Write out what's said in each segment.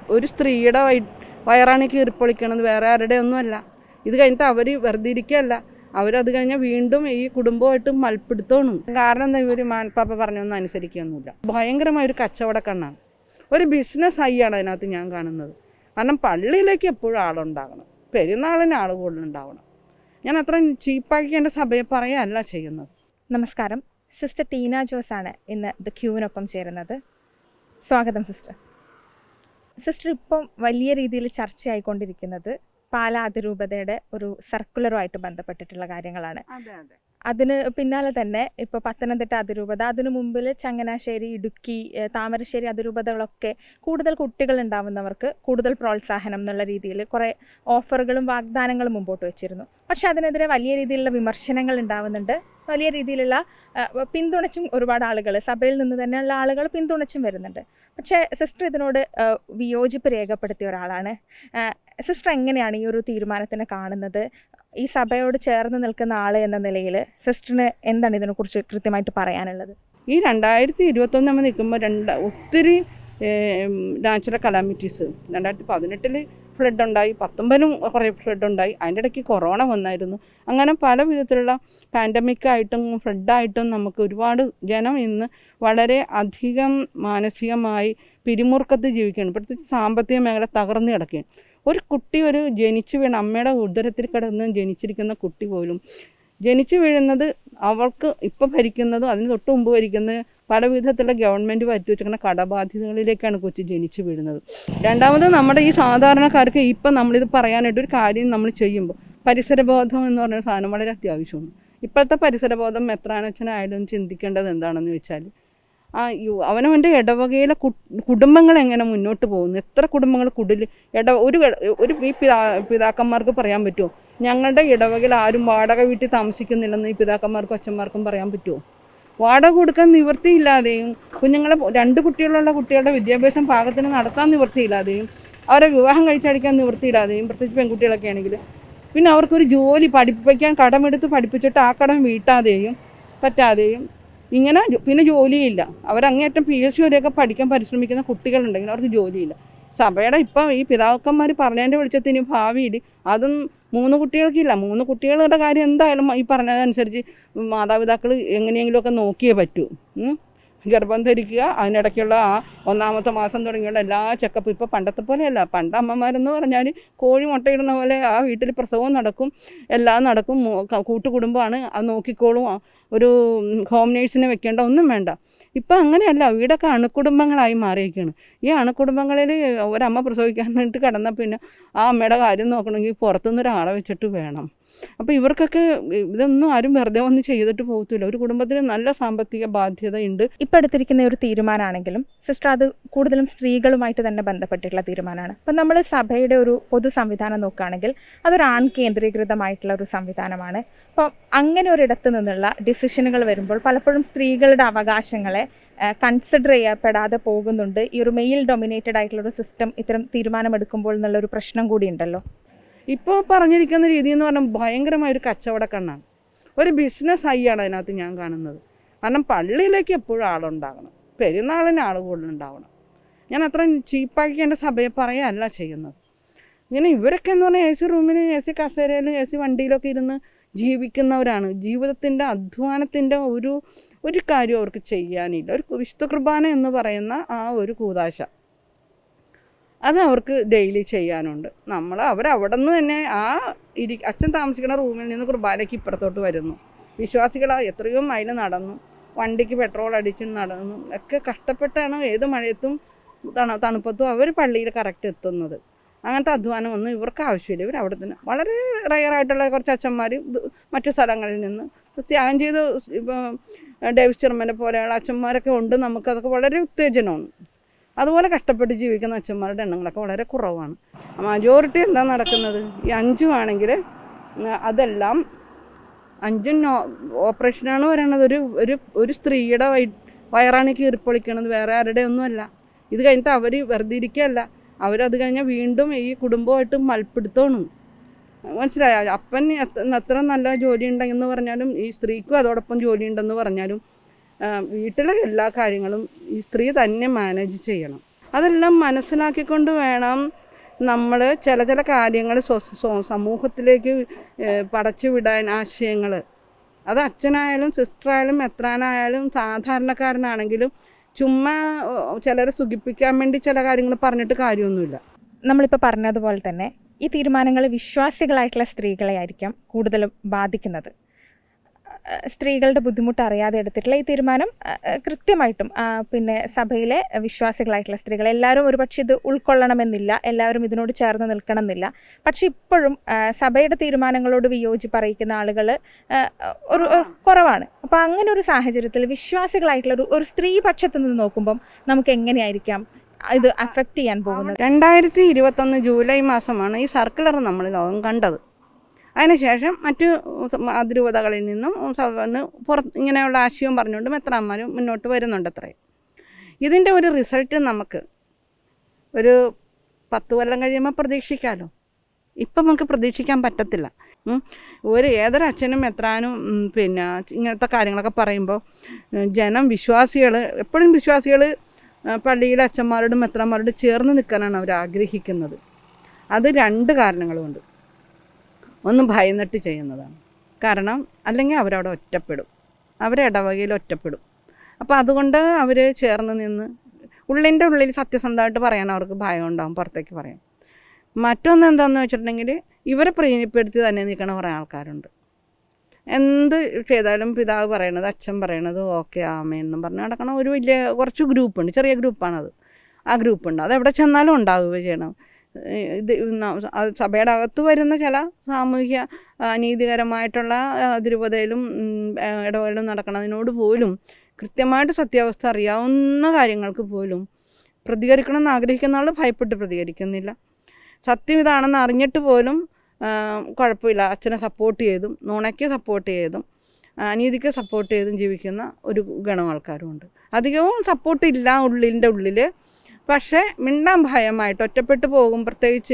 ഒരു സ്ത്രീയുടെ വയ വയറാണ് കീറിപ്പൊളിക്കണത് വേറെ ആരുടെ ഒന്നുമല്ല ഇത് കഴിഞ്ഞിട്ട് അവർ വെറുതെ ഇരിക്കുകയല്ല അവരത് കഴിഞ്ഞാൽ വീണ്ടും ഈ കുടുംബമായിട്ട് മൽപ്പിടുത്തമാണ് കാരണം എന്താ ഇവർ മാൻപാപ്പ പറഞ്ഞൊന്നും അനുസരിക്കുകയൊന്നുമില്ല ഭയങ്കരമായ ഒരു കച്ചവടക്കണ്ണാണ് ഒരു ബിസിനസ് ഹൈയാണ് അതിനകത്ത് ഞാൻ കാണുന്നത് കാരണം പള്ളിയിലേക്ക് എപ്പോഴും ആളുണ്ടാകണം പെരുന്നാളിന് ആൾ കൂടുതലുണ്ടാവണം ഞാൻ അത്ര ചീപ്പാക്കി എൻ്റെ സഭയെ പറയല്ല ചെയ്യുന്നത് നമസ്കാരം സിസ്റ്റർ ടീന ജോസ് ആണ് ഇന്ന് ദ ക്യൂവിനൊപ്പം ചേരുന്നത് സ്വാഗതം സിസ്റ്റർ സിസ്റ്റർ ഇപ്പം വലിയ രീതിയിൽ ചർച്ചയായിക്കൊണ്ടിരിക്കുന്നത് പാലാ അതിരൂപതയുടെ ഒരു സർക്കുലറുമായിട്ട് ബന്ധപ്പെട്ടിട്ടുള്ള കാര്യങ്ങളാണ് അതെ അതെ അതിന് പിന്നാലെ തന്നെ ഇപ്പോൾ പത്തനംതിട്ട അതിരൂപത അതിനു മുമ്പിൽ ചങ്ങനാശ്ശേരി ഇടുക്കി ഏഹ് താമരശ്ശേരി അതിരൂപതകളൊക്കെ കൂടുതൽ കുട്ടികൾ ഉണ്ടാവുന്നവർക്ക് കൂടുതൽ പ്രോത്സാഹനം എന്നുള്ള രീതിയിൽ കുറേ ഓഫറുകളും വാഗ്ദാനങ്ങളും മുമ്പോട്ട് വെച്ചിരുന്നു പക്ഷെ അതിനെതിരെ വലിയ രീതിയിലുള്ള വിമർശനങ്ങൾ ഉണ്ടാവുന്നുണ്ട് വലിയ രീതിയിലുള്ള ആ, പിന്തുണച്ചും ഒരുപാട് ആളുകൾ സഭയിൽ നിന്ന് തന്നെയുള്ള ആളുകൾ പിന്തുണച്ചും വരുന്നുണ്ട് പക്ഷേ സിസ്റ്റർ ഇതിനോട് ആ, വിയോജിപ്പ് രേഖപ്പെടുത്തിയ ഒരാളാണ് ആ, സിസ്റ്റർ എങ്ങനെയാണ് ഈ ഒരു തീരുമാനത്തിനെ കാണുന്നത് ഈ സഭയോട് ചേർന്ന് നിൽക്കുന്ന ആൾ എന്ന നിലയിൽ സിസ്റ്ററിന് എന്താണ് ഇതിനെക്കുറിച്ച് കൃത്യമായിട്ട് പറയാനുള്ളത് ഈ രണ്ടായിരത്തി ഇരുപത്തൊന്ന് നമ്മൾ നിൽക്കുമ്പോൾ രണ്ട് ഒത്തിരി നാച്ചുറൽ കലാമിറ്റീസ് രണ്ടായിരത്തി പതിനെട്ടിൽ ഫ്ലഡ് ഉണ്ടായി പത്തൊമ്പതിലും കുറേ ഫ്ലഡ് ഉണ്ടായി അതിൻ്റെ ഇടയ്ക്ക് കൊറോണ വന്നായിരുന്നു അങ്ങനെ പല വിധത്തിലുള്ള പാൻഡമിക്കായിട്ടും ഫ്ലഡായിട്ടും നമുക്ക് ഒരുപാട് ജനം ഇന്ന് വളരെ അധികം മാനസികമായി പിരിമുറുക്കത്ത് ജീവിക്കുകയാണ് പ്രത്യേകിച്ച് സാമ്പത്തിക മേഖല തകർന്നു കിടക്കുകയാണ് ഒരു കുട്ടി ഒരു ജനിച്ചു വീണ അമ്മയുടെ ഉദരത്തിൽ കിടന്ന് ജനിച്ചിരിക്കുന്ന കുട്ടി പോലും ജനിച്ചു വീഴുന്നത് അവൾക്ക് ഇപ്പം ഭരിക്കുന്നതും അതിന് തൊട്ട് മുമ്പ് ഭരിക്കുന്നത് പല വിധത്തിലുള്ള ഗവൺമെൻറ് വരുത്തി വെച്ചിരിക്കുന്ന കടബാധ്യതകളിലേക്കാണ് കൊച്ചി ജനിച്ചു വീഴുന്നത് രണ്ടാമത് നമ്മുടെ ഈ സാധാരണക്കാർക്ക് ഇപ്പം നമ്മളിത് പറയാനായിട്ട് ഒരു കാര്യം നമ്മൾ ചെയ്യുമ്പോൾ പരിസരബോധം എന്ന് പറഞ്ഞ സാധനം വളരെ അത്യാവശ്യമാണ് ഇപ്പോഴത്തെ പരിസരബോധം മെത്രാനച്ഛനായാലും ചിന്തിക്കേണ്ടത് എന്താണെന്ന് വെച്ചാൽ ആ യു- അവനവൻ്റെ ഇടവകയിലെ കു കുടുംബങ്ങൾ എങ്ങനെ മുന്നോട്ട് പോകുന്നു എത്ര കുടുംബങ്ങൾ കുടിൽ ഇട ഒരു ഇട- ഒരു ഈ പിതാ പിതാക്കന്മാർക്ക് പറയാൻ പറ്റുമോ ഞങ്ങളുടെ ഇടവകയിൽ ആരും വാടക വീട്ടിൽ താമസിക്കുന്നില്ലെന്ന് ഈ പിതാക്കന്മാർക്കും അച്ഛന്മാർക്കും പറയാൻ പറ്റുമോ വാടക കൊടുക്കാൻ നിവൃത്തിയില്ലാതെയും കുഞ്ഞുങ്ങളെ രണ്ട് കുട്ടികളുള്ള കുട്ടികളുടെ വിദ്യാഭ്യാസം പാകത്തിന് നടത്താൻ നിവൃത്തിയില്ലാതെയും അവരെ വിവാഹം കഴിച്ചടിക്കാൻ നിവൃത്തിയില്ലാതെയും പ്രത്യേകിച്ച് പെൺകുട്ടികളൊക്കെ ആണെങ്കിൽ പിന്നെ അവർക്കൊരു ജോലി പഠിപ്പിക്കാൻ കടമെടുത്ത് പഠിപ്പിച്ചിട്ട് ആ കടം വീട്ടാതെയും പറ്റാതെയും ഇങ്ങനെ ജോ- പിന്നെ ജോലിയില്ല അവരങ്ങേറ്റം പി എസ് സി വരെയൊക്കെ പഠിക്കാൻ പരിശ്രമിക്കുന്ന കുട്ടികളുണ്ടെങ്കിൽ അവർക്ക് ജോലിയില്ല സഭയുടെ ഇപ്പം ഈ പിതാക്കന്മാർ പറഞ്ഞതിൻ്റെ വെളിച്ചത്തിന് ഭാവിയിൽ അതും മൂന്ന് കുട്ടികൾക്കില്ല മൂന്ന് കുട്ടികളുടെ കാര്യം എന്തായാലും ഈ പറഞ്ഞതനുസരിച്ച് മാതാപിതാക്കൾ എങ്ങനെയെങ്കിലുമൊക്കെ നോക്കിയേ പറ്റൂ ഉം. ഗർഭം ധരിക്കുക അതിനിടയ്ക്കുള്ള ആ ഒന്നാമത്തെ മാസം തുടങ്ങിയുള്ള എല്ലാ ചെക്കപ്പ് ഇപ്പോൾ പണ്ടത്തെ പോലെയല്ല പണ്ട് അമ്മമാരെന്ന് പറഞ്ഞാൽ കോഴി മുട്ടയിടുന്ന പോലെ ആ വീട്ടിൽ പ്രസവവും നടക്കും എല്ലാം നടക്കും മൂ- ക- കൂട്ടുകുടുംബമാണ് അത് നോക്കിക്കോളും ആ ഒരു ഹോം നേഴ്സിനെ വെക്കേണ്ട ഒന്നും വേണ്ട ഇപ്പം അങ്ങനെയല്ല വീടൊക്കെ അണുകുടുംബങ്ങളായി മാറിയിരിക്കുകയാണ് ഈ അണുകുടുംബങ്ങളിൽ ഒരമ്മ പ്രസവിക്കാനായിട്ട് കിടന്നാൽ പിന്നെ ആ അമ്മയുടെ കാര്യം നോക്കണമെങ്കിൽ പുറത്തുനിന്ന് ഒരാളെ വെച്ചിട്ട് വേണം അപ്പോൾ ഇവർക്കൊക്കെ ഇതൊന്നും ആരും വെറുതെ ഒന്നും ചെയ്തിട്ട് പോകത്തില്ല ഒരു കുടുംബത്തിന് നല്ല സാമ്പത്തിക ബാധ്യതയുണ്ട് ഇപ്പം എടുത്തിരിക്കുന്ന ഒരു തീരുമാനമാണെങ്കിലും സിസ്റ്റർ അത് കൂടുതലും സ്ത്രീകളുമായിട്ട് തന്നെ ബന്ധപ്പെട്ടിട്ടുള്ള തീരുമാനമാണ് അപ്പം നമ്മൾ സഭയുടെ ഒരു പൊതു സംവിധാനം നോക്കുകയാണെങ്കിൽ അതൊരു ആൺ കേന്ദ്രീകൃതമായിട്ടുള്ള ഒരു സംവിധാനമാണ് അപ്പം അങ്ങനെ ഒരിടത്ത് നിന്നുള്ള ഡിസിഷനുകൾ വരുമ്പോൾ പലപ്പോഴും സ്ത്രീകളുടെ അവകാശങ്ങളെ കൺസിഡർ ചെയ്യപ്പെടാതെ പോകുന്നുണ്ട് ഈ ഒരു മെയിൽ ഡൊമിനേറ്റഡ് ആയിട്ടുള്ള ഒരു സിസ്റ്റം ഇത്തരം തീരുമാനമെടുക്കുമ്പോൾ എന്നുള്ള ഒരു പ്രശ്നം കൂടി ഉണ്ടല്ലോ ഇപ്പോൾ പറഞ്ഞിരിക്കുന്ന രീതി എന്ന് പറഞ്ഞാൽ ഭയങ്കരമായ ഒരു കച്ചവടക്കണ്ണാണ് ഒരു ബിസിനസ് ഹൈയാണ് അതിനകത്ത് ഞാൻ കാണുന്നത് കാരണം പള്ളിയിലേക്ക് എപ്പോഴും ആളുണ്ടാകണം പെരുന്നാളിന് ആൾ കൂടുതലുണ്ടാവണം ഞാൻ അത്ര ചീപ്പാക്കി എൻ്റെ സഭയെ പറയല്ല ചെയ്യുന്നത് ഇങ്ങനെ ഇവരൊക്കെ എന്ന് പറഞ്ഞാൽ എ സി റൂമിൽ എ സി കസേരയിലും എ സി വണ്ടിയിലൊക്കെ ഇരുന്ന് ജീവിക്കുന്നവരാണ് ജീവിതത്തിൻ്റെ അധ്വാനത്തിൻ്റെ ഒരു ഒരു കാര്യം അവർക്ക് ചെയ്യാനില്ല ഒരു വിശുദ്ധ കുർബാന എന്ന് പറയുന്ന ആ ഒരു കൂതാശ അത് അവർക്ക് ഡെയിലി ചെയ്യാനുണ്ട് നമ്മൾ അവരവിടെ നിന്ന് തന്നെ ആ ഇരി അച്ഛൻ താമസിക്കുന്ന റൂമിൽ നിന്ന് കുർബാനയ്ക്ക് ഇപ്പുറത്തോട്ട് വരുന്നു വിശ്വാസികൾ എത്രയോ മൈൽ നടന്നു വണ്ടിക്ക് പെട്രോൾ അടിച്ച് നടന്നു ഒക്കെ കഷ്ടപ്പെട്ടാണ് ഏത് മഴയത്തും തണു തണുപ്പത്തും അവർ പള്ളിയിൽ കറക്റ്റ് എത്തുന്നത് അങ്ങനത്തെ അധ്വാനമൊന്നും ഇവർക്ക് ആവശ്യമില്ല ഇവർ അവിടെ തന്നെ വളരെ റയറായിട്ടുള്ള കുറച്ച് അച്ഛന്മാർ മറ്റു സ്ഥലങ്ങളിൽ നിന്ന് ത്യാഗം ചെയ്ത് ഇപ്പോൾ ഡേവിസ് ചെറുമനെ പോലെയുള്ള അച്ഛന്മാരൊക്കെ ഉണ്ട് നമുക്കതൊക്കെ വളരെ ഉത്തേജനമാണ് അതുപോലെ കഷ്ടപ്പെട്ട് ജീവിക്കുന്ന അച്ഛന്മാരുടെ എണ്ണങ്ങളൊക്കെ വളരെ കുറവാണ് മജോറിറ്റി എന്താ നടക്കുന്നത് ഈ അഞ്ചും ആണെങ്കിൽ അതെല്ലാം അഞ്ചും നോ ഓപ്പറേഷനാണ് പറയണത് ഒരു ഒരു ഒരു സ്ത്രീയുടെ വയ വയറാണ് കീറിപ്പൊളിക്കണത് വേറെ ആരുടെ ഒന്നുമല്ല ഇത് കഴിഞ്ഞിട്ട് അവർ വെറുതെ ഇരിക്കുകയല്ല അവരത് കഴിഞ്ഞാൽ വീണ്ടും ഈ കുടുംബമായിട്ട് മൽപ്പിടുത്തമാണ് മനസ്സിലായോ അപ്പൻ എത്ര എത്ര നല്ല ജോലി ഉണ്ടെന്ന് പറഞ്ഞാലും ഈ സ്ത്രീക്കും അതോടൊപ്പം ജോലി ഉണ്ടെന്ന് പറഞ്ഞാലും ആ, വീട്ടിലെ എല്ലാ കാര്യങ്ങളും ഈ സ്ത്രീ തന്നെ മാനേജ് ചെയ്യണം അതെല്ലാം മനസ്സിലാക്കിക്കൊണ്ട് വേണം നമ്മൾ ചില ചില കാര്യങ്ങൾ സമൂഹത്തിലേക്ക് ഏഹ്, പടച്ചു വിടാൻ ആശയങ്ങൾ അത് അച്ഛനായാലും സിസ്റ്ററായാലും മെത്രാനായാലും സാധാരണക്കാരനാണെങ്കിലും ചുമ്മാ ഏഹ്, ചിലരെ സുഖിപ്പിക്കാൻ വേണ്ടി ചില കാര്യങ്ങൾ പറഞ്ഞിട്ട് കാര്യമൊന്നുമില്ല നമ്മളിപ്പോൾ പറഞ്ഞതുപോലെ തന്നെ ഈ തീരുമാനങ്ങൾ വിശ്വാസികളായിട്ടുള്ള സ്ത്രീകളെ ആയിരിക്കാം കൂടുതലും ബാധിക്കുന്നത് അഹ് സ്ത്രീകളുടെ ബുദ്ധിമുട്ട് അറിയാതെ എടുത്തിട്ടുള്ള ഈ തീരുമാനം അഹ് കൃത്യമായിട്ടും ആ, പിന്നെ സഭയിലെ വിശ്വാസികളായിട്ടുള്ള സ്ത്രീകൾ എല്ലാവരും ഒരുപക്ഷെ ഇത് ഉൾക്കൊള്ളണമെന്നില്ല എല്ലാവരും ഇതിനോട് ചേർന്ന് നിൽക്കണം എന്നില്ല പക്ഷെ ഇപ്പോഴും ആ, സഭയുടെ തീരുമാനങ്ങളോട് വിയോജിപ്പ് അറിയിക്കുന്ന ആളുകൾ ഒരു ഒരു കുറവാണ് അപ്പോൾ അങ്ങനെ ഒരു സാഹചര്യത്തിൽ വിശ്വാസികളായിട്ടുള്ള ഒരു ഒരു സ്ത്രീ പക്ഷത്ത് നിന്ന് നോക്കുമ്പം നമുക്ക് എങ്ങനെയായിരിക്കാം ഇത് അഫക്റ്റ് ചെയ്യാൻ പോകുന്നത് രണ്ടായിരത്തി ഇരുപത്തൊന്ന് ജൂലൈ മാസമാണ് ഈ സർക്കുലർ നമ്മൾ ലോകം കണ്ടത് അതിനുശേഷം മറ്റ് അതിരൂപതകളിൽ നിന്നും സഭന്ന് പുറത്ത് ഇങ്ങനെയുള്ള ആശയവും പറഞ്ഞുകൊണ്ട് മെത്രാന്മാരും മുന്നോട്ട് വരുന്നുണ്ട് അത്രേ ഇതിൻ്റെ ഒരു റിസൾട്ട് നമുക്ക് ഒരു പത്ത് കൊല്ലം കഴിയുമ്പോൾ പ്രതീക്ഷിക്കാമല്ലോ ഇപ്പം നമുക്ക് പ്രതീക്ഷിക്കാൻ പറ്റത്തില്ല ഉം. ഒരു ഏതൊരു അച്ഛനും എത്രാനും ഉം, പിന്നെ ഇങ്ങനത്തെ കാര്യങ്ങളൊക്കെ പറയുമ്പോൾ ഉം, ജനം വിശ്വാസികൾ എപ്പോഴും വിശ്വാസികൾ പള്ളിയിലെ അച്ഛന്മാരോടും മെത്രാന്മാരോടും ചേർന്ന് നിൽക്കാനാണ് അവർ ആഗ്രഹിക്കുന്നത് അത് രണ്ട് കാരണങ്ങളുമുണ്ട് ഒന്ന് ഭയന്നിട്ട് ചെയ്യുന്നതാണ് കാരണം അല്ലെങ്കിൽ അവരവിടെ ഒറ്റപ്പെടും അവരെ ഇടവകയിൽ ഒറ്റപ്പെടും അപ്പോൾ അതുകൊണ്ട് അവർ ചേർന്ന് നിന്ന് ഉള്ളിൻ്റെ ഉള്ളിൽ സത്യസന്ധമായിട്ട് പറയാൻ അവർക്ക് ഭയം ഉണ്ടാവും പുറത്തേക്ക് പറയാം മറ്റൊന്ന് എന്താണെന്ന് വെച്ചിട്ടുണ്ടെങ്കിൽ ഇവരെ പ്രീതിപ്പെടുത്തി തന്നെ നിൽക്കണ കുറേ ആൾക്കാരുണ്ട് എന്ത് ചെയ്താലും പിതാവ് പറയണത് അച്ഛൻ പറയണത് ഓക്കെ ആമയെന്നും പറഞ്ഞ് നടക്കണ ഒരു വലിയ കുറച്ച് ഗ്രൂപ്പുണ്ട് ചെറിയ ഗ്രൂപ്പാണത് ആ ഗ്രൂപ്പുണ്ട് അത് എവിടെ ചെന്നാലും ഉണ്ടാവുക ചെയ്യണം ഏഹ് ഇത് ന- അത് സഭയുടെ അകത്ത് വരുന്ന ചില സാമൂഹ്യ ആ, അനീതികരമായിട്ടുള്ള ആ, അതിരൂപതയിലും ഉം, ആ, ഇടപെടലും നടക്കുന്നതിനോട് പോലും കൃത്യമായിട്ട് സത്യാവസ്ഥ അറിയാവുന്ന കാര്യങ്ങൾക്ക് പോലും പ്രതികരിക്കണമെന്ന് ആഗ്രഹിക്കുന്ന ആൾ ഭയപ്പെട്ട് പ്രതികരിക്കുന്നില്ല സത്യം ഇതാണെന്ന് അറിഞ്ഞിട്ട് പോലും ആ, കുഴപ്പമില്ല അച്ഛനെ സപ്പോർട്ട് ചെയ്തും നുണയ്ക്ക് സപ്പോർട്ട് ചെയ്തും ആ, അനീതിക്ക് സപ്പോർട്ട് ചെയ്തും ജീവിക്കുന്ന ഒരു ഗണം ആൾക്കാരുമുണ്ട് അധികവും സപ്പോർട്ടില്ല ഉള്ളിൻ്റെ ഉള്ളിൽ പക്ഷേ മിണ്ടാൻ ഭയമായിട്ട് ഒറ്റപ്പെട്ടു പോകും പ്രത്യേകിച്ച്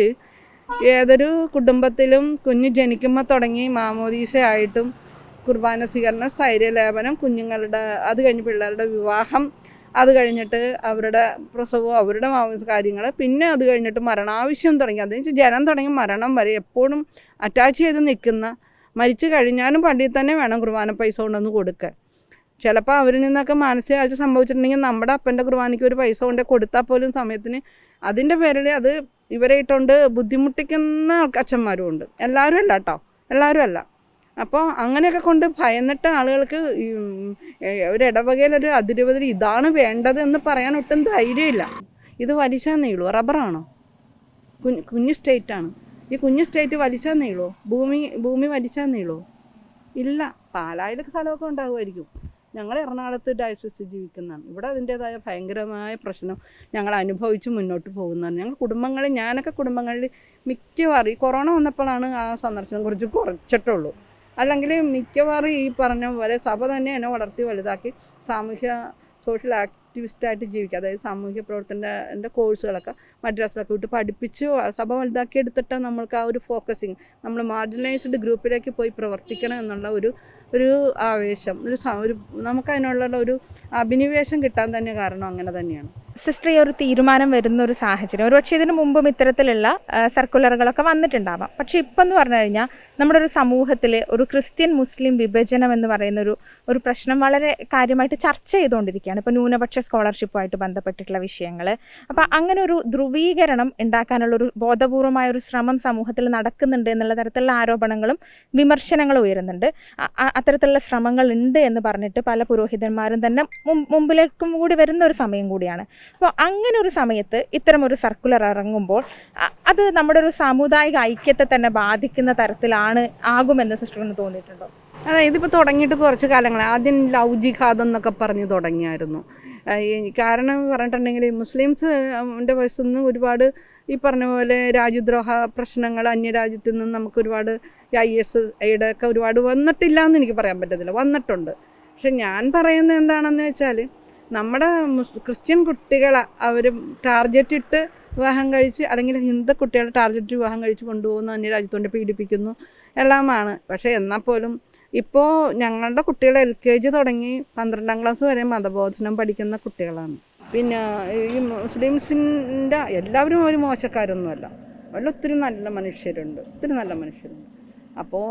ഏതൊരു കുടുംബത്തിലും കുഞ്ഞ് ജനിക്കുമ്പോൾ തുടങ്ങി മാമോദീസയായിട്ടും കുർബാന സ്വീകരണം സ്ഥൈര്യലേപനം കുഞ്ഞുങ്ങളുടെ അത് കഴിഞ്ഞ് പിള്ളേരുടെ വിവാഹം അത് കഴിഞ്ഞിട്ട് അവരുടെ പ്രസവവും അവരുടെ മാമോദീസ കാര്യങ്ങൾ പിന്നെ അത് കഴിഞ്ഞിട്ട് മരണാവശ്യം തുടങ്ങി അത് വെച്ച് ജനം തുടങ്ങി മരണം വരെ എപ്പോഴും അറ്റാച്ച് ചെയ്ത് നിൽക്കുന്ന മരിച്ചു കഴിഞ്ഞാലും പള്ളിയിൽ തന്നെ വേണം കുർബാന പൈസ കൊണ്ടൊന്ന് കൊടുക്കാൻ ചിലപ്പോൾ അവരിൽ നിന്നൊക്കെ മാനസികമായിട്ട് സംഭവിച്ചിട്ടുണ്ടെങ്കിൽ നമ്മുടെ അപ്പൻ്റെ കുർബാനയ്ക്ക് ഒരു പൈസ കൊണ്ട് കൊടുത്താൽ പോലും സമയത്തിന് അതിൻ്റെ പേരിൽ അത് ഇവരെ ഇട്ടുകൊണ്ട് ബുദ്ധിമുട്ടിക്കുന്ന ആൾക്ക- അച്ഛന്മാരും ഉണ്ട് എല്ലാവരും അല്ല കേട്ടോ എല്ലാവരും അല്ല അപ്പോൾ അങ്ങനെയൊക്കെ കൊണ്ട് ഭയന്നിട്ട് ആളുകൾക്ക് ഈ, ഉം, ഏ, ഒരു ഇടവകയിൽ ഒരു അതിരുപതിൽ ഇതാണ് വേണ്ടത് എന്ന് പറയാൻ ഒട്ടും ധൈര്യമില്ല ഇത് വലിച്ചാൽ നീളൂ റബ്ബറാണോ കുഞ്ഞ് കുഞ്ഞു സ്റ്റേറ്റാണ് ഈ കുഞ്ഞു സ്റ്റേറ്റ് വലിച്ചാൽ നീളോ ഭൂമി ഭൂമി വലിച്ചാൽ നീളോ ഇല്ല പാലായിലൊക്കെ സ്ഥലമൊക്കെ ഉണ്ടാകുമായിരിക്കും ഞങ്ങൾ എറണാകുളത്ത് ഡയസിസ് ജീവിക്കുന്നതാണ് ഇവിടെ അതിൻ്റേതായ ഭയങ്കരമായ പ്രശ്നം ഞങ്ങൾ അനുഭവിച്ച് മുന്നോട്ട് പോകുന്നതാണ് ഞങ്ങൾ കുടുംബങ്ങളിൽ ഞാനൊക്കെ കുടുംബങ്ങളിൽ മിക്കവാറും ഈ കൊറോണ വന്നപ്പോഴാണ് ആ സന്ദർശനം കുറച്ച് കുറച്ചിട്ടുള്ളൂ അല്ലെങ്കിൽ മിക്കവാറും ഈ പറഞ്ഞ പോലെ സഭ തന്നെ എന്നെ വളർത്തി വലുതാക്കി സാമൂഹ്യ സോഷ്യൽ ആക്ടിവിസ്റ്റായിട്ട് ജീവിക്കുക അതായത് സാമൂഹ്യ പ്രവർത്തനൻ്റെ കോഴ്സുകളൊക്കെ മദ്രാസിലൊക്കെ വിട്ട് പഠിപ്പിച്ച് സഭ വലുതാക്കി എടുത്തിട്ട് നമ്മൾക്ക് ആ ഒരു ഫോക്കസിങ് നമ്മൾ മാർജിനലൈസ്ഡ് ഗ്രൂപ്പിലേക്ക് പോയി പ്രവർത്തിക്കണം എന്നുള്ള ഒരു ഒരു ആവേശം ഒരു സ- ഒരു നമുക്കതിനുള്ള ഒരു അഭിനിവേശം കിട്ടാൻ തന്നെ കാരണം അങ്ങനെ തന്നെയാണ് സിസ്റ്റർ ഈ ഒരു തീരുമാനം വരുന്ന ഒരു സാഹചര്യം ഒരുപക്ഷെ ഇതിനു മുമ്പും ഇത്തരത്തിലുള്ള ആ, സർക്കുലറുകളൊക്കെ വന്നിട്ടുണ്ടാവാം പക്ഷെ ഇപ്പം എന്ന് പറഞ്ഞു കഴിഞ്ഞാൽ നമ്മുടെ ഒരു സമൂഹത്തിൽ ഒരു ക്രിസ്ത്യൻ മുസ്ലിം വിഭജനം എന്ന് പറയുന്ന ഒരു ഒരു പ്രശ്നം വളരെ കാര്യമായിട്ട് ചർച്ച ചെയ്തുകൊണ്ടിരിക്കുകയാണ് ഇപ്പോൾ ന്യൂനപക്ഷ സ്കോളർഷിപ്പുമായിട്ട് ബന്ധപ്പെട്ടിട്ടുള്ള വിഷയങ്ങൾ അപ്പോൾ അങ്ങനെ ഒരു ധ്രുവീകരണം ഉണ്ടാക്കാനുള്ള ഒരു ബോധപൂർവമായ ഒരു ശ്രമം സമൂഹത്തിൽ നടക്കുന്നുണ്ട് എന്നുള്ള തരത്തിലുള്ള ആരോപണങ്ങളും വിമർശനങ്ങളും ഉയരുന്നുണ്ട് അ- അ- അത്തരത്തിലുള്ള ശ്രമങ്ങൾ ഉണ്ട് എന്ന് പറഞ്ഞിട്ട് പല പുരോഹിതന്മാരും തന്നെ മും- മുമ്പിലേക്കും കൂടി വരുന്ന ഒരു സമയം കൂടിയാണ് അപ്പോൾ അങ്ങനെ ഒരു സമയത്ത് ഇത്തരം ഒരു സർക്കുലർ ഇറങ്ങുമ്പോൾ അ- അത് നമ്മുടെ ഒരു സാമുദായിക ഐക്യത്തെ തന്നെ ബാധിക്കുന്ന തരത്തിലാണ് ആകുമെന്ന് സിസ്റ്ററിന് തോന്നിയിട്ടുണ്ടോ അതെ ഇതിപ്പോൾ തുടങ്ങിയിട്ട് കുറച്ച് കാലങ്ങൾ ആദ്യം ലവ് ജിഹാദ് എന്നൊക്കെ പറഞ്ഞ് തുടങ്ങിയായിരുന്നു ആ, ഈ കാരണം പറഞ്ഞിട്ടുണ്ടെങ്കിൽ ഈ മുസ്ലിംസ് ൻ്റെ വശത്തു നിന്ന് ഒരുപാട് ഈ പറഞ്ഞ പോലെ രാജ്യദ്രോഹ പ്രശ്നങ്ങൾ അന്യരാജ്യത്തിൽ നിന്ന് നമുക്ക് ഒരുപാട് ഐ എസ് ഐയുടെ ഒക്കെ ഒരുപാട് വന്നിട്ടില്ല എന്ന് എനിക്ക് പറയാൻ പറ്റത്തില്ല വന്നിട്ടുണ്ട് പക്ഷെ ഞാൻ പറയുന്നത് എന്താണെന്ന് വെച്ചാൽ നമ്മുടെ മുസ് ക്രിസ്ത്യൻ കുട്ടികളെ അവർ ടാർഗറ്റ് ഇട്ട് വിവാഹം കഴിച്ച് അല്ലെങ്കിൽ ഹിന്ദു കുട്ടികളെ ടാർഗറ്റ് വിവാഹം കഴിച്ച് കൊണ്ടുപോകുന്നു അന്യരാജ്യത്തോണ്ട് പീഡിപ്പിക്കുന്നു എല്ലാമാണ് പക്ഷേ എന്നാൽ പോലും ഇപ്പോൾ ഞങ്ങളുടെ കുട്ടികൾ എൽ കെ ജി തുടങ്ങി പന്ത്രണ്ടാം ക്ലാസ് വരെ മതബോധനം പഠിക്കുന്ന കുട്ടികളാണ് പിന്നെ ഈ മുസ്ലിംസിൻ്റെ എല്ലാവരും ഒരു മോശക്കാരൊന്നുമല്ല അതിൽ ഒത്തിരി നല്ല മനുഷ്യരുണ്ട് ഒത്തിരി നല്ല മനുഷ്യരുണ്ട് അപ്പോൾ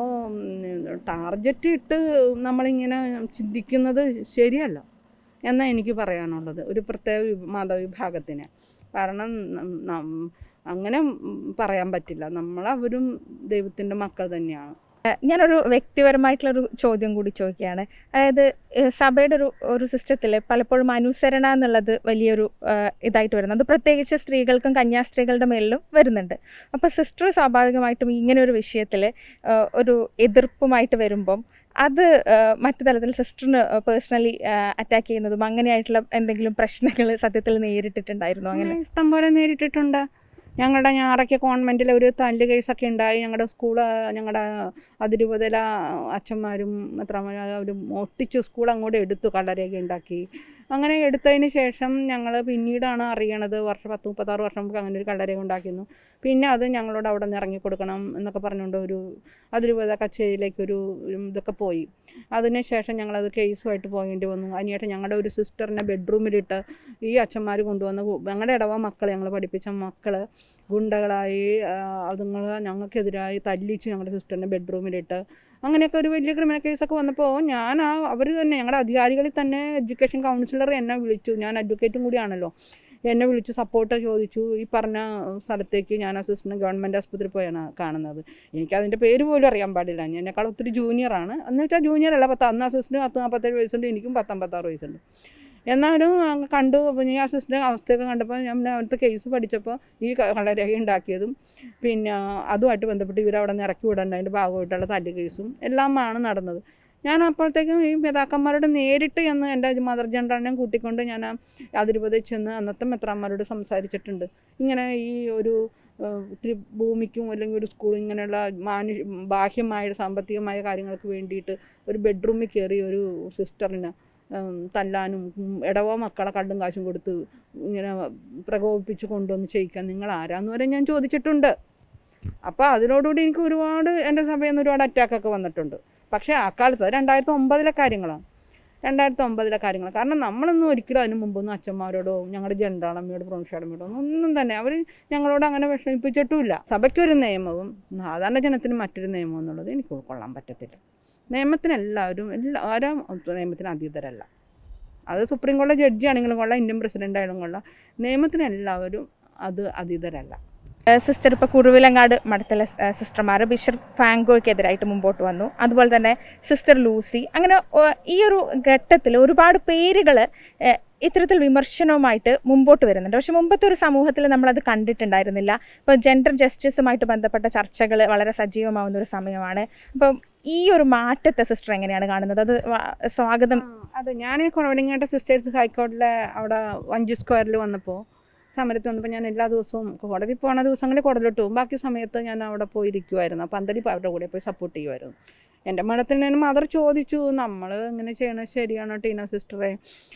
ടാർഗറ്റ് ഇട്ട് നമ്മളിങ്ങനെ ചിന്തിക്കുന്നത് ശരിയല്ല എന്നാണ് എനിക്ക് പറയാനുള്ളത് ഒരു പ്രത്യേക വിഭ- മതവിഭാഗത്തിന് കാരണം നം- നം- അങ്ങനെ പറയാൻ പറ്റില്ല നമ്മളവരും ദൈവത്തിൻ്റെ മക്കൾ തന്നെയാണ് ഞാനൊരു വ്യക്തിപരമായിട്ടുള്ളൊരു ചോദ്യം കൂടി ചോദിക്കുകയാണ് അതായത് ഏഹ് സഭയുടെ ഒരു ഒരു സിസ്റ്റത്തിൽ പലപ്പോഴും അനുസരണ എന്നുള്ളത് വലിയൊരു ഏഹ് ഇതായിട്ട് വരുന്നത് അത് പ്രത്യേകിച്ച് സ്ത്രീകൾക്കും കന്യാസ്ത്രീകളുടെ മേലിലും വരുന്നുണ്ട് അപ്പോൾ സിസ്റ്റർ സ്വാഭാവികമായിട്ടും ഇങ്ങനെ ഒരു വിഷയത്തിൽ ഒരു എതിർപ്പുമായിട്ട് വരുമ്പം അത് ഏഹ് മറ്റു തലത്തിൽ സിസ്റ്ററിന് പേഴ്സണലി അറ്റാക്ക് ചെയ്യുന്നതും അങ്ങനെയായിട്ടുള്ള എന്തെങ്കിലും പ്രശ്നങ്ങൾ സത്യത്തിൽ നേരിട്ടിട്ടുണ്ടായിരുന്നു അങ്ങനെ അങ്ങനെ ഇഷ്ടം പോലെ നേരിട്ടിട്ടുണ്ട് ഞങ്ങളുടെ ഞാറയ്ക്ക് കോൺവെൻറ്റിൽ ഒരു തല്ല് കേസൊക്കെ ഉണ്ടായി ഞങ്ങളുടെ സ്കൂള് ഞങ്ങളുടെ അതിരൂപതയിലെ അച്ഛന്മാരും എത്രമാരും ഒട്ടിച്ചു സ്കൂൾ അങ്ങോട്ട് എടുത്തു കള്ളരേഖ ഉണ്ടാക്കി അങ്ങനെ എടുത്തതിന് ശേഷം ഞങ്ങൾ പിന്നീടാണ് അറിയണത് വർഷം പത്ത് മുപ്പത്താറ് വർഷം മുമ്പ് അങ്ങനെ ഒരു കള്ളരേഖ ഉണ്ടാക്കിയിരുന്നു പിന്നെ അത് ഞങ്ങളോട് അവിടെ നിന്ന് ഇറങ്ങി കൊടുക്കണം എന്നൊക്കെ പറഞ്ഞുകൊണ്ട് ഒരു അതിരൂപത കച്ചേരിയിലേക്ക് ഒരു ഒരു ഇതൊക്കെ പോയി അതിന് ശേഷം ഞങ്ങളത് കേസുമായിട്ട് പോകേണ്ടി വന്നു അതിനായിട്ട് ഞങ്ങളുടെ ഒരു സിസ്റ്ററിനെ ബെഡ്റൂമിലിട്ട് ഈ അച്ഛന്മാർ കൊണ്ടുവന്ന ഗു- ഞങ്ങളുടെ ഇടവ മക്കൾ ഞങ്ങൾ പഠിപ്പിച്ച മക്കൾ ഗുണ്ടകളായി അതുങ്ങൾ ഞങ്ങൾക്കെതിരായി തല്ലിച്ച് ഞങ്ങളുടെ സിസ്റ്ററിനെ ബെഡ്റൂമിലിട്ട് അങ്ങനെയൊക്കെ ഒരു വലിയ ക്രിമിനൽ കേസൊക്കെ വന്നപ്പോൾ ഞാൻ ആ അവർ തന്നെ ഞങ്ങളുടെ അധികാരികളിൽ തന്നെ എഡ്യൂക്കേഷൻ കൗൺസിലർ എന്നെ വിളിച്ചു ഞാൻ അഡ്വക്കേറ്റും കൂടിയാണല്ലോ എന്നെ വിളിച്ച് സപ്പോർട്ട് ചോദിച്ചു ഈ പറഞ്ഞ സ്ഥലത്തേക്ക് ഞാൻ അസിസ്റ്റന്റ് ഗവൺമെൻറ് ആസ്പത്രിയിൽ പോയാണ് കാണുന്നത് എനിക്കതിൻ്റെ പേര് പോലും അറിയാൻ പാടില്ല ഞാൻ എന്നെക്കാൾ ഒത്തിരി ജൂനിയറാണ് എന്ന് വെച്ചാൽ ജൂനിയർ അല്ല പത്ത് അന്ന് അസിസ്റ്റന്റ് പത്ത് നാൽപ്പത്തേഴ് വയസ്സുണ്ട് എനിക്കും പത്തമ്പത്താറ് വയസ്സുണ്ട് എന്നാലും അങ്ങ് കണ്ടു അപ്പോൾ ഈ അസിസ്റ്റന്റ് അവസ്ഥയൊക്കെ കണ്ടപ്പോൾ ഞാൻ പിന്നെ അവിടുത്തെ കേസ് പഠിച്ചപ്പോൾ ഈ ക- കള്ളരേഖ ഉണ്ടാക്കിയതും പിന്നെ അതുമായിട്ട് ബന്ധപ്പെട്ട് ഇവരവിടെ നിന്ന് ഇറക്കി വിടേണ്ട അതിൻ്റെ ഭാഗമായിട്ടുള്ള തല്ല് കേസും എല്ലാമാണ് നടന്നത് ഞാൻ അപ്പോഴത്തേക്കും ഈ പിതാക്കന്മാരോട് നേരിട്ട് എന്ന് എൻ്റെ മദർ ജനറലിനെ കൂട്ടിക്കൊണ്ട് ഞാൻ ആ അതിരുപതിൽ ചെന്ന് അന്നത്തെ മെത്രാന്മാരോട് സംസാരിച്ചിട്ടുണ്ട് ഇങ്ങനെ ഈ ഒരു ഏഹ്, ഇത്തിരി ഭൂമിക്കും അല്ലെങ്കിൽ ഒരു സ്കൂൾ ഇങ്ങനെയുള്ള മാനു ബാഹ്യമായ സാമ്പത്തികമായ കാര്യങ്ങൾക്ക് വേണ്ടിയിട്ട് ഒരു ബെഡ്റൂമിൽ കയറി ഒരു സിസ്റ്ററിന് ഉം, തല്ലാനും ഉം, ഇടവ മക്കളെ കണ്ടും കാശും കൊടുത്ത് ഇങ്ങനെ പ്രകോപിപ്പിച്ച് കൊണ്ടുവന്ന് ചെയ്യിക്കാൻ നിങ്ങൾ ആരാന്ന് വരെ ഞാൻ ചോദിച്ചിട്ടുണ്ട് അപ്പോൾ അതിനോടുകൂടി എനിക്ക് ഒരുപാട് എൻ്റെ സഭയിൽ നിന്ന് ഒരുപാട് അറ്റാക്കൊക്കെ വന്നിട്ടുണ്ട് പക്ഷേ അക്കാലത്ത് രണ്ടായിരത്തി ഒമ്പതിലെ കാര്യങ്ങളാണ് രണ്ടായിരത്തി ഒമ്പതിലെ കാര്യങ്ങൾ കാരണം നമ്മളൊന്നും ഒരിക്കലും അതിന് മുമ്പൊന്നും അച്ഛന്മാരോടോ ഞങ്ങളുടെ ജനറാളമ്മയോട് പ്രൊഫഷാളമ്മയോടോ ഒന്നും തന്നെ അവർ ഞങ്ങളോട് അങ്ങനെ വിഷമിപ്പിച്ചിട്ടുമില്ല സഭയ്ക്കൊരു നിയമവും സാധാരണ ജനത്തിന് മറ്റൊരു നിയമം എന്നുള്ളത് എനിക്ക് ഉൾക്കൊള്ളാൻ പറ്റത്തില്ല നിയമത്തിന് എല്ലാവരും എല്ലാ ആരും നിയമത്തിന് അതീതരല്ല അത് സുപ്രീം കോടതി ജഡ്ജി ആണെങ്കിലും കൊള്ളാം ഇന്ത്യൻ പ്രസിഡന്റ് ആയാലും കൊള്ളാം നിയമത്തിന് എല്ലാവരും അത് അതീതരല്ല സിസ്റ്റർ ഇപ്പോൾ കുറുവിലങ്ങാട് മഠത്തിലെ സിസ്റ്റർമാർ ബിഷപ്പ് ഫാങ്കോയ്ക്കെതിരായിട്ട് മുമ്പോട്ട് വന്നു അതുപോലെ തന്നെ സിസ്റ്റർ ലൂസി അങ്ങനെ ഓ, ഈ ഒരു ഘട്ടത്തിൽ ഒരുപാട് പേരുകൾ ഇത്തരത്തിൽ വിമർശനവുമായിട്ട് മുമ്പോട്ട് വരുന്നുണ്ട് പക്ഷെ മുമ്പത്തെ ഒരു സമൂഹത്തിൽ നമ്മളത് കണ്ടിട്ടുണ്ടായിരുന്നില്ല ഇപ്പോൾ ജെൻഡർ ജസ്റ്റിസുമായിട്ട് ബന്ധപ്പെട്ട ചർച്ചകൾ വളരെ സജീവമാവുന്ന ഒരു സമയമാണ് അപ്പം ഈ ഒരു മാറ്റത്തെ സിസ്റ്റർ എങ്ങനെയാണ് കാണുന്നത് അത് വ- സ്വാഗതം അത് ഞാൻ കുറവലിങ്ങാട്ട് സിസ്റ്റേഴ്സ് ഹൈക്കോടതിയിലെ അവിടെ വഞ്ചി സ്ക്വയറിൽ വന്നപ്പോൾ സമരത്ത് വന്നപ്പോൾ ഞാൻ എല്ലാ ദിവസവും കോടതി പോണ ദിവസങ്ങളിൽ കോടതിയിലോട്ട് പോകും ബാക്കി സമയത്ത് ഞാൻ അവിടെ പോയിരിക്കുമായിരുന്നു അപ്പം അന്തരി അവരുടെ കൂടെ പോയി സപ്പോർട്ട് ചെയ്യുമായിരുന്നു എൻ്റെ മഠത്തിൽ നിന്ന് മദർ ചോദിച്ചു നമ്മൾ ഇങ്ങനെ ചെയ്യണത് ശരിയാണോ ടീന സിസ്റ്ററെ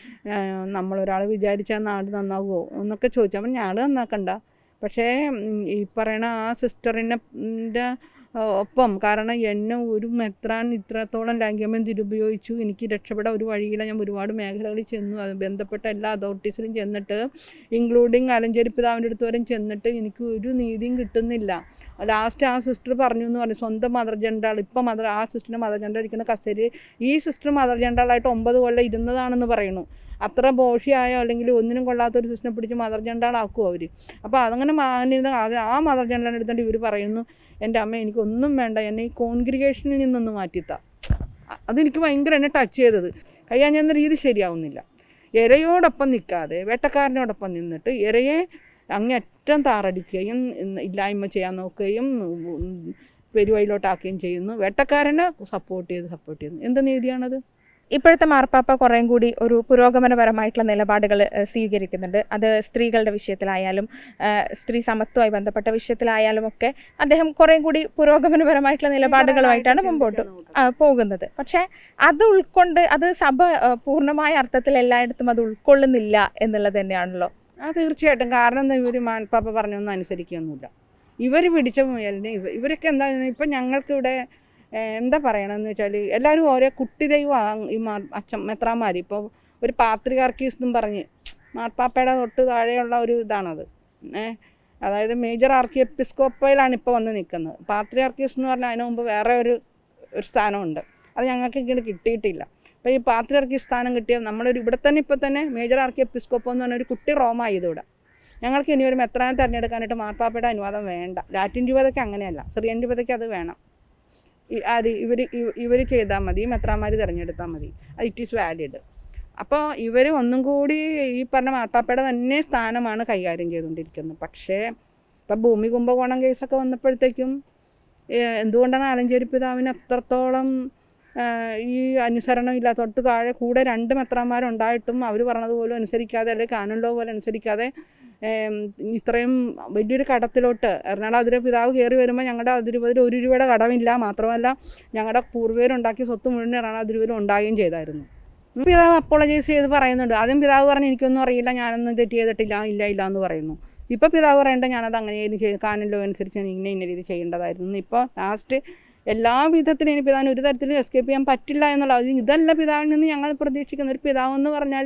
നമ്മളൊരാൾ വിചാരിച്ചാൽ നാട് നന്നാവുമോ എന്നൊക്കെ ചോദിച്ചു അപ്പം ഞാൻ നന്നാക്കണ്ട പക്ഷേ ഉം, ഈ പറയണ ആ സിസ്റ്ററിനെ ൻ്റെ ഒപ്പം കാരണം എന്നെ ഒരു മെത്രാൻ ഇത്രത്തോളം ലൈംഗികമം ദുരുപയോഗിച്ചു എനിക്ക് രക്ഷപ്പെടാൻ ഒരു വഴിയില്ല ഞാൻ ഒരുപാട് മേഖലകളിൽ ചെന്നു അത് ബന്ധപ്പെട്ട എല്ലാ അതോറിറ്റീസിലും ചെന്നിട്ട് ഇൻക്ലൂഡിങ് ആലഞ്ചേരി പിതാവിൻ്റെ അടുത്ത് വരെ ചെന്നിട്ട് എനിക്ക് ഒരു നീതിയും കിട്ടുന്നില്ല ലാസ്റ്റ് ആ സിസ്റ്റർ പറഞ്ഞു എന്ന് പറഞ്ഞു സ്വന്തം മദർ ജനറൽ ഇപ്പം മദർ ആ സിസ്റ്ററിൻ്റെ മദർ ജനറൽ ഇരിക്കുന്ന കസേരി ഈ സിസ്റ്റർ മദർ ജനറലായിട്ട് ഒമ്പത് കൊല്ലം ഇരുന്നതാണെന്ന് പറയുന്നു അത്ര ബോഷിയായോ അല്ലെങ്കിൽ ഒന്നിനും കൊള്ളാത്ത ഒരു സിസ്റ്ററിനെ പിടിച്ച് മദർ ജനറലാക്കും അവർ അപ്പോൾ അതങ്ങനെ മാനിരുന്ന അത് ആ മദർ ജനറലിനെ എടുത്തുകൊണ്ട് ഇവർ പറയുന്നു എൻ്റെ അമ്മ എനിക്കൊന്നും വേണ്ട എന്നെ ഈ കോൺഗ്രിഗേഷനിൽ നിന്നൊന്ന് മാറ്റിത്താ അ- അതെനിക്ക് ഭയങ്കര എന്നെ ടച്ച് ചെയ്തത് കഴിയാൻ ചെന്ന രീതി ശരിയാവുന്നില്ല ഇരയോടൊപ്പം നിൽക്കാതെ വേട്ടക്കാരനോടൊപ്പം നിന്നിട്ട് ഇരയെ അങ്ങേറ്റം താറടിക്കുകയും ഉം, ഇല്ലായ്മ ചെയ്യാൻ നോക്കുകയും ഉം, പെരുവഴിയിലോട്ടാക്കുകയും ചെയ്യുന്നു വേട്ടക്കാരനെ സപ്പോർട്ട് ചെയ്ത് സപ്പോർട്ട് ചെയ്യുന്നു എന്ത് നീതിയാണത് ഇപ്പോഴത്തെ മാർപ്പാപ്പ കുറേം കൂടി ഒരു പുരോഗമനപരമായിട്ടുള്ള നിലപാടുകൾ സ്വീകരിക്കുന്നുണ്ട് അത് സ്ത്രീകളുടെ വിഷയത്തിലായാലും ഏഹ്, സ്ത്രീ സമത്വമായി ബന്ധപ്പെട്ട വിഷയത്തിലായാലും ഒക്കെ അദ്ദേഹം കുറേം കൂടി പുരോഗമനപരമായിട്ടുള്ള നിലപാടുകളുമായിട്ടാണ് മുമ്പോട്ട് ആ, പോകുന്നത് പക്ഷേ അത് ഉൾക്കൊണ്ട് അത് സഭ ആ, പൂർണ്ണമായ അർത്ഥത്തിൽ എല്ലായിടത്തും അത് ഉൾക്കൊള്ളുന്നില്ല എന്നുള്ളത് തന്നെയാണല്ലോ ആ തീർച്ചയായിട്ടും കാരണം എന്താ ഇവർ മാൻപാപ്പ പറഞ്ഞൊന്നും അനുസരിക്കുകയൊന്നുമില്ല ഇവർ പിടിച്ച മുയലിന് ഇവ ഇവരൊക്കെ എന്താ ഇപ്പം ഞങ്ങൾക്കിവിടെ ഏഹ്, എന്താ പറയണമെന്ന് വെച്ചാൽ എല്ലാവരും ഓരോ കുട്ടി ദൈവം ഈ മാ- അച്ഛൻ മെത്രാന്മാർ ഇപ്പോൾ ഒരു പാത്രികാർക്കീസ് എന്നും പറഞ്ഞ് മാർപ്പാപ്പയുടെ തൊട്ട് താഴെയുള്ള ഒരു ഇതാണത് ഏ അതായത് മേജർ ആർക്കി എപ്പിസ്കോപ്പയിലാണ് ഇപ്പോൾ വന്ന് നിൽക്കുന്നത് പാത്രി ആർക്കീസ് എന്ന് പറഞ്ഞാൽ അതിന് മുമ്പ് വേറെ ഒരു ഒരു സ്ഥാനമുണ്ട് അത് ഞങ്ങൾക്ക് ഇങ്ങോട്ട് കിട്ടിയിട്ടില്ല അപ്പോൾ ഈ പാത്രി ആർക്കി സ്ഥാനം കിട്ടിയ നമ്മളൊരു ഇവിടെ തന്നെ ഇപ്പോൾ തന്നെ മേജർ ആർക്കി എപ്പിസ്കോപ്പോ എന്ന് പറഞ്ഞ ഒരു കുട്ടി റോമായത് ഇവിടെ ഞങ്ങൾക്ക് ഇനി ഒരു മെത്രാനെ തിരഞ്ഞെടുക്കാനായിട്ട് മാർപ്പാപ്പയുടെ അനുവാദം വേണ്ട ലാറ്റിൻ രൂപതയ്ക്ക് അങ്ങനെയല്ല സിറിയൻ രൂപതയ്ക്ക് അത് വേണം ഈ ആര് ഇവർ ഇവർ ചെയ്താൽ മതി മെത്രാന്മാർ തിരഞ്ഞെടുത്താൽ മതി അത് ഇറ്റ് ഈസ് വാലിഡ് അപ്പോൾ ഇവർ ഒന്നും കൂടി ഈ പറഞ്ഞ മാർപ്പാപ്പയുടെ തന്നെ സ്ഥാനമാണ് കൈകാര്യം ചെയ്തുകൊണ്ടിരിക്കുന്നത് പക്ഷേ ഇപ്പം ഭൂമി കുംഭകോണം കേസൊക്കെ വന്നപ്പോഴത്തേക്കും ഏഹ്, എന്തുകൊണ്ടാണ് ആലഞ്ചേരി പിതാവിന് അത്രത്തോളം ആഹ്, ഈ അനുസരണം ഇല്ല തൊട്ട് താഴെ കൂടെ രണ്ട് മെത്രാന്മാരുണ്ടായിട്ടും അവർ പറഞ്ഞത് പോലും അനുസരിക്കാതെ അല്ലെങ്കിൽ കാനൂൻ ലോ പോലെ അനുസരിക്കാതെ ഏം, ഇത്രയും വലിയൊരു കടത്തിലോട്ട് എറണാകുളം അതിരെ പിതാവ് കയറി വരുമ്പോൾ ഞങ്ങളുടെ അതിരുപതിൽ ഒരു രൂപയുടെ കടമില്ല മാത്രമല്ല ഞങ്ങളുടെ പൂർവ്വരുണ്ടാക്കിയ സ്വത്ത് മുഴുവൻ എറണാകുളം അതിരുപതിൽ ഉണ്ടാകുകയും ചെയ്തായിരുന്നു പിതാവ് അപ്പോളജൈസ് ചെയ്ത് പറയുന്നുണ്ട് ആദ്യം പിതാവ് പറഞ്ഞു എനിക്കൊന്നും അറിയില്ല ഞാനൊന്നും തെറ്റ് ചെയ്തിട്ടില്ല ഇല്ല ഇല്ല എന്ന് പറയുന്നു ഇപ്പോൾ പിതാവ് പറയേണ്ട ഞാനത് അങ്ങനെ ചെയ്ത് കാനല്ലോ അനുസരിച്ച് ഞാൻ ഇന്ന ഇന്ന രീതി ചെയ്യേണ്ടതായിരുന്നു ഇപ്പോൾ ലാസ്റ്റ് എല്ലാ വിധത്തിലും ഇനി പിതാവിന് ഒരു തരത്തിലും എസ്കേപ്പ് ചെയ്യാൻ പറ്റില്ല എന്നുള്ള അത് ഇതല്ല പിതാവിൽ നിന്ന് ഞങ്ങൾ പ്രതീക്ഷിക്കുന്ന ഒരു പിതാവ് എന്ന് പറഞ്ഞാൽ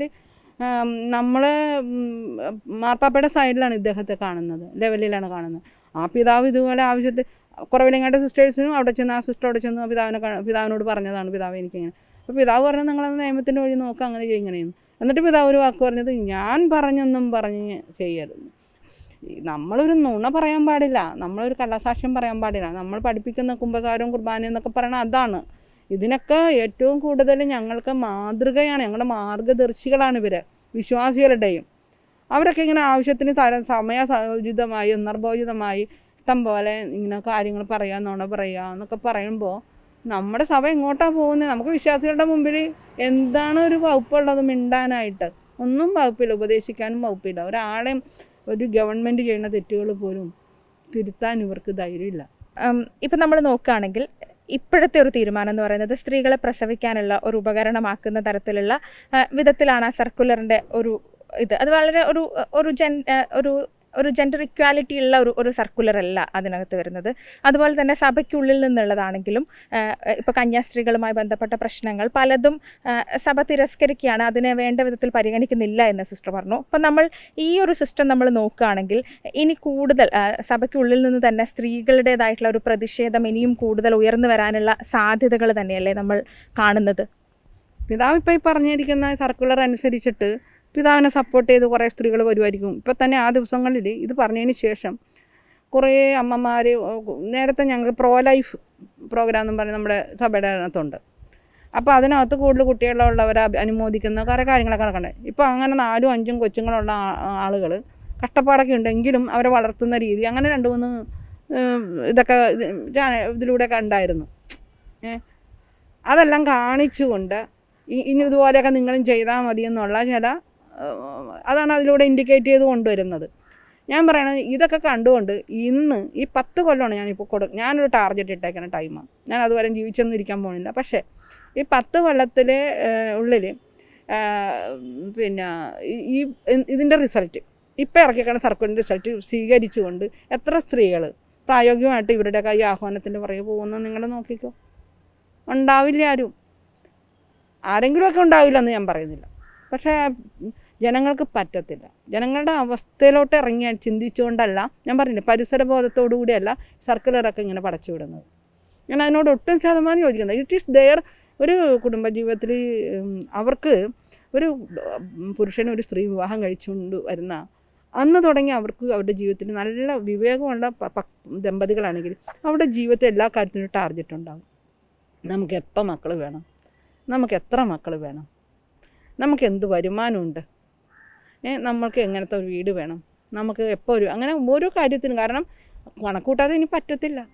നമ്മൾ മാർപ്പാപ്പയുടെ സൈഡിലാണ് ഇദ്ദേഹത്തെ കാണുന്നത് ലെവലിലാണ് കാണുന്നത് ആ പിതാവ് ഇതുപോലെ ആവശ്യത്തിൽ കുറവിലങ്ങാട്ട് സിസ്റ്റേഴ്സിനും അവിടെ ചെന്ന് ആ സിസ്റ്റർ അവിടെ ചെന്ന് പിതാവിനെ കാ- പിതാവിനോട് പറഞ്ഞതാണ് പിതാവ് എനിക്കിങ്ങനെ അപ്പോൾ പിതാവ് പറഞ്ഞത് നിങ്ങളത് നിയമത്തിൻ്റെ വഴി നോക്കുക അങ്ങനെ ചെയ്യും ഇങ്ങനെയെന്ന് എന്നിട്ട് പിതാവ് ഒരു വാക്ക് പറഞ്ഞത് ഞാൻ പറഞ്ഞൊന്നും പറഞ്ഞ് ചെയ്യരുത് ഈ നമ്മളൊരു നുണ പറയാൻ പാടില്ല നമ്മളൊരു കള്ളസാക്ഷ്യം പറയാൻ പാടില്ല നമ്മൾ പഠിപ്പിക്കുന്ന കുംഭസാരവും കുർബാനയും എന്നൊക്കെ പറയണത് അതാണ് ഇതിനൊക്കെ ഏറ്റവും കൂടുതൽ ഞങ്ങൾക്ക് മാതൃകയാണ് ഞങ്ങളുടെ മാർഗദർശികളാണ് ഇവർ വിശ്വാസികളുടെയും അവരൊക്കെ ഇങ്ങനെ ആവശ്യത്തിന് തര സമയസോചിതമായി നിർഭോചിതമായി ഇഷ്ടം പോലെ ഇങ്ങനെ കാര്യങ്ങൾ പറയുക നുണ പറയുക എന്നൊക്കെ പറയുമ്പോൾ നമ്മുടെ സഭ എങ്ങോട്ടാണ് പോകുന്നത് നമുക്ക് വിശ്വാസികളുടെ മുമ്പിൽ എന്താണ് ഒരു വകുപ്പുള്ളത് മിണ്ടാനായിട്ട് ഒന്നും വകുപ്പില്ല ഉപദേശിക്കാനും വകുപ്പില്ല ഒരാളെയും ഒരു ഗവൺമെൻറ് ചെയ്യുന്ന തെറ്റുകൾ പോലും തിരുത്താൻ ഇവർക്ക് ധൈര്യമില്ല ഉം, ഇപ്പം നമ്മൾ നോക്കുകയാണെങ്കിൽ ഇപ്പോഴത്തെ ഒരു തീരുമാനം എന്ന് പറയുന്നത് സ്ത്രീകളെ പ്രസവിക്കാനുള്ള ഒരു ഉപകരണമാക്കുന്ന തരത്തിലുള്ള ആ, വിധത്തിലാണ് ആ സർക്കുലറിൻ്റെ ഒരു ഇത് അത് വളരെ ഒരു ഒരു ജൻ ആ, ഒരു ഒരു ജെൻഡർ ഇക്വാലിറ്റി ഉള്ള ഒരു ഒരു സർക്കുലർ അല്ല അതിനകത്ത് വരുന്നത് അതുപോലെ തന്നെ സഭയ്ക്കുള്ളിൽ നിന്നുള്ളതാണെങ്കിലും ഇപ്പോൾ കന്യാസ്ത്രീകളുമായി ബന്ധപ്പെട്ട പ്രശ്നങ്ങൾ പലതും ആ, സഭ തിരസ്കരിക്കുകയാണ് അതിനെ വേണ്ട വിധത്തിൽ പരിഗണിക്കുന്നില്ല എന്ന് സിസ്റ്റർ പറഞ്ഞു അപ്പം നമ്മൾ ഈ ഒരു സിസ്റ്റം നമ്മൾ നോക്കുകയാണെങ്കിൽ ഇനി കൂടുതൽ ആ, സഭയ്ക്കുള്ളിൽ നിന്ന് തന്നെ സ്ത്രീകളുടേതായിട്ടുള്ള ഒരു പ്രതിഷേധം ഇനിയും കൂടുതൽ ഉയർന്നു വരാനുള്ള സാധ്യതകൾ തന്നെയല്ലേ നമ്മൾ കാണുന്നത് പിതാവ് ഇപ്പോൾ ഈ പറഞ്ഞിരിക്കുന്ന സർക്കുലർ അനുസരിച്ചിട്ട് പിതാവിനെ സപ്പോർട്ട് ചെയ്ത് കുറേ സ്ത്രീകൾ വരുമായിരിക്കും ഇപ്പം തന്നെ ആ ദിവസങ്ങളിൽ ഇത് പറഞ്ഞതിന് ശേഷം കുറേ അമ്മമാർ നേരത്തെ ഞങ്ങൾക്ക് പ്രോ ലൈഫ് പ്രോഗ്രാം എന്നും പറഞ്ഞ് നമ്മുടെ സഭയുടെ അകത്തുണ്ട് അപ്പോൾ അതിനകത്ത് കൂടുതൽ കുട്ടികളുള്ളവരെ അഭി- അനുമോദിക്കുന്ന കുറേ കാര്യങ്ങളൊക്കെ നടക്കണ്ടേ ഇപ്പോൾ അങ്ങനെ നാലും അഞ്ചും കൊച്ചുങ്ങളുള്ള ആളുകൾ കഷ്ടപ്പാടൊക്കെ ഉണ്ടെങ്കിലും അവരെ വളർത്തുന്ന രീതി അങ്ങനെ രണ്ട് മൂന്ന് ഉം, ഇതൊക്കെ ഇത് ചാന- ഇതിലൂടെയൊക്കെ ഉണ്ടായിരുന്നു ഏ അതെല്ലാം കാണിച്ചുകൊണ്ട് ഈ- ഇനി ഇതുപോലെയൊക്കെ നിങ്ങളും ചെയ്താൽ മതി എന്നുള്ള ചില ഏഹ്, അതാണ് അതിലൂടെ ഇൻഡിക്കേറ്റ് ചെയ്ത് കൊണ്ടുവരുന്നത് ഞാൻ പറയണത് ഇതൊക്കെ കണ്ടുകൊണ്ട് ഇന്ന് ഈ പത്ത് കൊല്ലമാണ് ഞാനിപ്പോൾ കൊടു ഞാനൊരു ടാർഗറ്റ് ഇട്ടേക്കുന്ന ടൈമാണ് ഞാൻ അതുവരെ ജീവിച്ചൊന്നും ഇരിക്കാൻ പോകുന്നില്ല പക്ഷേ ഈ പത്ത് കൊല്ലത്തിലെ ഉള്ളിൽ പിന്നെ ഈ- ഈ ഇതിൻ്റെ റിസൾട്ട് ഇപ്പം ഇറക്കിയേക്കുന്ന സർക്കുലറിൻ്റെ റിസൾട്ട് സ്വീകരിച്ചുകൊണ്ട് എത്ര സ്ത്രീകൾ പ്രായോഗികമായിട്ട് ഇവരുടെയൊക്കെ ഈ ആഹ്വാനത്തിൻ്റെ പുറകെ പോകുന്നത് നിങ്ങൾ നോക്കിക്കോ ഉണ്ടാവില്ല ആരും ആരെങ്കിലുമൊക്കെ ഉണ്ടാവില്ല എന്ന് ഞാൻ പറയുന്നില്ല പക്ഷേ ജനങ്ങൾക്ക് പറ്റത്തില്ല ജനങ്ങളുടെ അവസ്ഥയിലോട്ട് ഇറങ്ങി ചിന്തിച്ചുകൊണ്ടല്ല ഞാൻ പറഞ്ഞില്ലേ പരിസര ബോധത്തോടു കൂടിയല്ല സർക്കുലറൊക്കെ ഇങ്ങനെ പടച്ചു വിടുന്നത് ഞാൻ അതിനോട് ഒട്ടും ശതമാനം യോജിക്കുന്നത് ഇറ്റ് ഈസ് ദെയർ ഒരു കുടുംബജീവിതത്തിൽ അവർക്ക് ഒരു ഉം, പുരുഷൻ ഒരു സ്ത്രീ വിവാഹം കഴിച്ചുകൊണ്ട് വരുന്ന അന്ന് തുടങ്ങി അവർക്ക് അവരുടെ ജീവിതത്തിൽ നല്ല വിവേകമുള്ള പ- പ- ദമ്പതികളാണെങ്കിൽ അവരുടെ ജീവിതത്തിൽ എല്ലാ കാര്യത്തിനും ടാർഗറ്റ് ഉണ്ടാകും നമുക്ക് എപ്പോൾ മക്കൾ വേണം നമുക്ക് എത്ര മക്കൾ വേണം നമുക്ക് എന്ത് വരുമാനമുണ്ട് ഏ നമ്മൾക്ക് എങ്ങനത്തെ ഒരു വീട് വേണം നമുക്ക് എപ്പോൾ ഒരു അങ്ങനെ ഓരോ കാര്യത്തിനും കാരണം കണക്കൂട്ടാതെ ഇനി പറ്റത്തില്ല